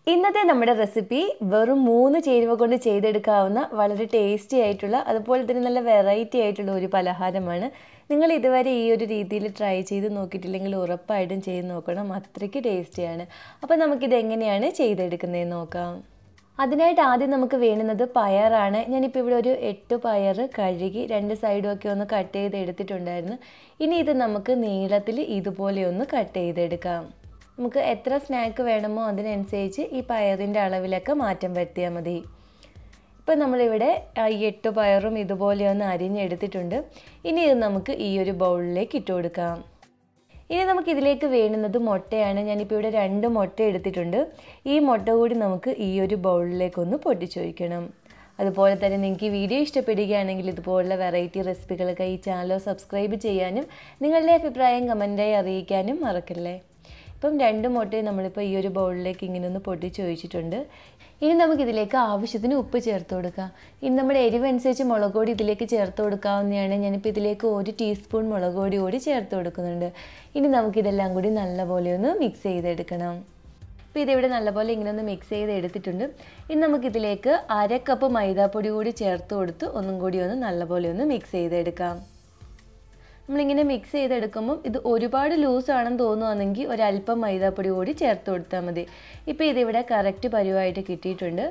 ഇന്നത്തെ നമ്മുടെ റെസിപ്പി വെറും മൂന്ന് ചേരുവ കൊണ്ട് ചെയ്തെടുക്കാവുന്ന വളരെ ടേസ്റ്റി ആയിട്ടുള്ള അതുപോലെ തന്നെ നല്ല വെറൈറ്റി ആയിട്ടുള്ള ഒരു പലഹാരമാണ് നിങ്ങൾ ഇതുവരെ ഈ ഒരു രീതിയിൽ ട്രൈ ചെയ്ത് നോക്കിയിട്ടില്ലെങ്കിൽ ഉറപ്പായിട്ടും ചെയ്ത് നോക്കണം അത്രയ്ക്ക് ടേസ്റ്റിയാണ് അപ്പോൾ നമുക്കിത് എങ്ങനെയാണ് ചെയ്തെടുക്കുന്നതെന്ന് നോക്കാം അതിനായിട്ട് ആദ്യം നമുക്ക് വേണ്ടുന്നത് പയറാണ് ഞാനിപ്പോൾ ഇവിടെ ഒരു എട്ട് പയർ കഴുകി രണ്ട് സൈഡും ഒക്കെ ഒന്ന് കട്ട് ചെയ്ത് എടുത്തിട്ടുണ്ടായിരുന്നു ഇനി ഇത് നമുക്ക് നീളത്തിൽ ഇതുപോലെ ഒന്ന് കട്ട് ചെയ്തെടുക്കാം നമുക്ക് എത്ര സ്നാക്ക് വേണമോ അതിനനുസരിച്ച് ഈ പയറിൻ്റെ അളവിലൊക്കെ മാറ്റം വരുത്തിയാൽ മതി ഇപ്പം നമ്മളിവിടെ ഈ എട്ട് പയറും ഇതുപോലെ ഒന്ന് അരിഞ്ഞെടുത്തിട്ടുണ്ട് ഇനി ഇത് നമുക്ക് ഈ ഒരു ബൗളിലേക്ക് ഇട്ട് കൊടുക്കാം ഇനി നമുക്ക് ഇതിലേക്ക് വേണ്ടുന്നത് മുട്ടയാണ് ഞാനിപ്പോൾ ഇവിടെ രണ്ട് മുട്ട എടുത്തിട്ടുണ്ട് ഈ മുട്ട കൂടി നമുക്ക് ഈ ഒരു ബൗളിലേക്കൊന്ന് പൊട്ടിച്ചൊഴിക്കണം അതുപോലെ തന്നെ നിങ്ങൾക്ക് ഈ വീഡിയോ ഇഷ്ടപ്പെടുകയാണെങ്കിൽ ഇതുപോലുള്ള വെറൈറ്റി റെസിപ്പികളൊക്കെ ഈ ചാനൽ സബ്സ്ക്രൈബ് ചെയ്യാനും നിങ്ങളുടെ അഭിപ്രായം കമൻറ്റായി അറിയിക്കാനും മറക്കല്ലേ ഇപ്പം രണ്ട് മുട്ടയും നമ്മളിപ്പോൾ ഈ ഒരു ബൗളിലേക്ക് ഇങ്ങനെ ഒന്ന് പൊട്ടിച്ച് ഒഴിച്ചിട്ടുണ്ട് ഇനി നമുക്കിതിലേക്ക് ആവശ്യത്തിന് ഉപ്പ് ചേർത്ത് കൊടുക്കാം ഇനി നമ്മുടെ എരിവനുസരിച്ച് മുളക് പൊടി ഇതിലേക്ക് ചേർത്ത് കൊടുക്കാവുന്നതാണ് ഞാനിപ്പോൾ ഇതിലേക്ക് ഒരു ടീസ്പൂൺ മുളക് പൊടി കൂടി ചേർത്ത് കൊടുക്കുന്നുണ്ട് ഇനി നമുക്കിതെല്ലാം കൂടി നല്ലപോലെ ഒന്ന് മിക്സ് ചെയ്തെടുക്കണം അപ്പോൾ ഇതിവിടെ നല്ലപോലെ ഇങ്ങനെ ഒന്ന് മിക്സ് ചെയ്ത് എടുത്തിട്ടുണ്ട് ഇനി നമുക്കിതിലേക്ക് അര കപ്പ് മൈദാപ്പൊടി കൂടി ചേർത്ത് കൊടുത്ത് ഒന്നും കൂടി ഒന്ന് നല്ലപോലെ ഒന്ന് മിക്സ് ചെയ്തെടുക്കാം നമ്മളിങ്ങനെ മിക്സ് ചെയ്തെടുക്കുമ്പം ഇത് ഒരുപാട് ലൂസാണെന്ന് തോന്നുവാണെങ്കിൽ ഒരല്പം മൈദാപ്പൊടി കൂടി ചേർത്ത് കൊടുത്താൽ മതി ഇപ്പോൾ ഇതിവിടെ കറക്റ്റ് പരുവായിട്ട് കിട്ടിയിട്ടുണ്ട്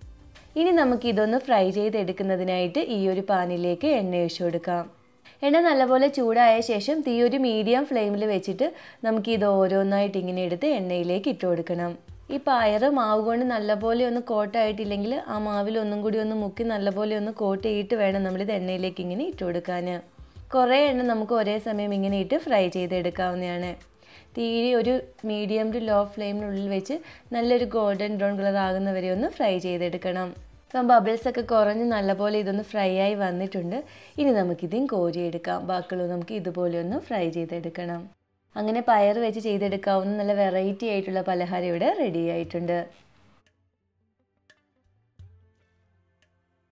ഇനി നമുക്ക് ഇതൊന്ന് ഫ്രൈ ചെയ്തെടുക്കുന്നതിനായിട്ട് ഈ ഒരു പാനിലേക്ക് എണ്ണ ഒഴിച്ചു കൊടുക്കാം എണ്ണ നല്ലപോലെ ചൂടായ ശേഷം തീ ഒരു മീഡിയം ഫ്ലെയിമിൽ വെച്ചിട്ട് നമുക്ക് ഇത് ഓരോന്നായിട്ട് ഇങ്ങനെ എടുത്ത് എണ്ണയിലേക്ക് ഇട്ട് കൊടുക്കണം ഈ പയറ് മാവ് കൊണ്ട് നല്ലപോലെ ഒന്ന് കോട്ടായിട്ടില്ലെങ്കിൽ ആ മാവിൽ ഒന്നും കൂടി ഒന്ന് മുക്കി നല്ലപോലെ ഒന്ന് കോട്ട് ചെയ്തിട്ട് വേണം നമ്മളിത് എണ്ണയിലേക്ക് ഇങ്ങനെ ഇട്ട് കൊടുക്കാൻ കുറേ എണ്ണ നമുക്ക് ഒരേ സമയം ഇങ്ങനെ ഇട്ട് ഫ്രൈ ചെയ്തെടുക്കാവുന്നതാണ് തീരെ ഒരു മീഡിയം ടു ലോ ഫ്ലെയിമിനുള്ളിൽ വെച്ച് നല്ലൊരു ഗോൾഡൻ ബ്രൗൺ കളർ ആകുന്നവരെ ഒന്ന് ഫ്രൈ ചെയ്തെടുക്കണം ഇപ്പം ബബിൾസ് ഒക്കെ കുറഞ്ഞ് നല്ലപോലെ ഇതൊന്ന് ഫ്രൈ ആയി വന്നിട്ടുണ്ട് ഇനി നമുക്കിതും കോരിയെടുക്കാം ബാക്കിയുള്ളത് നമുക്ക് ഇതുപോലെ ഒന്ന് ഫ്രൈ ചെയ്തെടുക്കണം അങ്ങനെ പയർ വെച്ച് ചെയ്തെടുക്കാവുന്ന നല്ല വെറൈറ്റി ആയിട്ടുള്ള പലഹാരം ഇവിടെ റെഡി ആയിട്ടുണ്ട്